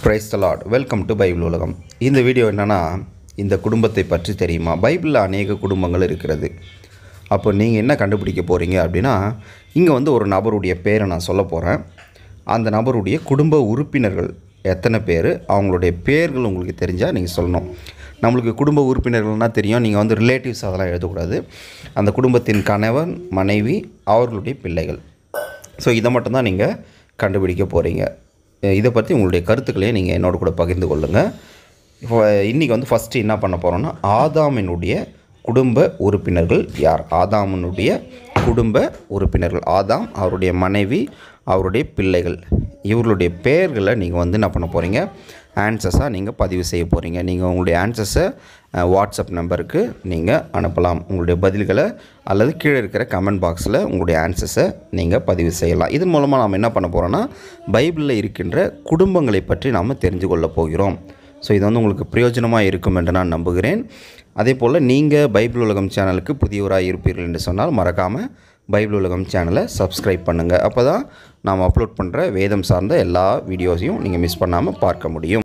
price Lord welcome to Bible உலகம் இந்த video என்னென்னா இந்த குடும்பத்தை பற்றி தெரியுமா பைபிளில் அநேக குடும்பங்கள் இருக்கிறது அப்போ நீங்கள் என்ன கண்டுபிடிக்க போகிறீங்க அப்படின்னா இங்கே வந்து ஒரு நபருடைய பேரை நான் சொல்ல போகிறேன் அந்த நபருடைய குடும்ப உறுப்பினர்கள் எத்தனை பேர் அவங்களுடைய பேர்கள் உங்களுக்கு தெரிஞ்சால் நீங்கள் சொல்லணும் நம்மளுக்கு குடும்ப உறுப்பினர்கள்னால் தெரியும் நீங்கள் வந்து ரிலேட்டிவ்ஸ் அதெல்லாம் எழுதக்கூடாது அந்த குடும்பத்தின் கணவன் மனைவி அவர்களுடைய பிள்ளைகள் ஸோ இதை மட்டும்தான் நீங்கள் கண்டுபிடிக்க போகிறீங்க இதை பற்றி உங்களுடைய கருத்துக்களையும் நீங்கள் என்னோட கூட பகிர்ந்து கொள்ளுங்கள் இப்போ இன்றைக்கி வந்து ஃபஸ்ட்டு என்ன பண்ண போகிறோன்னா ஆதாமினுடைய குடும்ப உறுப்பினர்கள் யார் ஆதாமினுடைய குடும்ப உறுப்பினர்கள் ஆதாம் அவருடைய மனைவி அவருடைய பிள்ளைகள் இவர்களுடைய பெயர்களை நீங்கள் வந்து என்ன பண்ண போகிறீங்க ஆன்சர்ஸாக நீங்கள் பதிவு செய்ய போகிறீங்க நீங்கள் உங்களுடைய ஆன்சர்ஸை வாட்ஸ்அப் நம்பருக்கு நீங்கள் அனுப்பலாம் உங்களுடைய பதில்களை அல்லது கீழே இருக்கிற கமெண்ட் பாக்ஸில் உங்களுடைய ஆன்சர்ஸை நீங்கள் பதிவு செய்யலாம் இதன் மூலமாக நாம் என்ன பண்ண போகிறோன்னா பைபிளில் இருக்கின்ற குடும்பங்களை பற்றி நாம் தெரிஞ்சு கொள்ளப் போகிறோம் ஸோ இது வந்து உங்களுக்கு பிரயோஜனமாக இருக்கும் என்று நான் நம்புகிறேன் அதே போல் நீங்கள் பைபிள் உலகம் சேனலுக்கு புதியவராக இருப்பீர்கள் என்று சொன்னால் மறக்காமல் பைபிள் உலகம் சேனலை சப்ஸ்கிரைப் பண்ணுங்கள் அப்போ தான் நாம் அப்லோட் பண்ணுற வேதம் சார்ந்த எல்லா வீடியோஸையும் நீங்கள் மிஸ் பண்ணாமல் பார்க்க முடியும்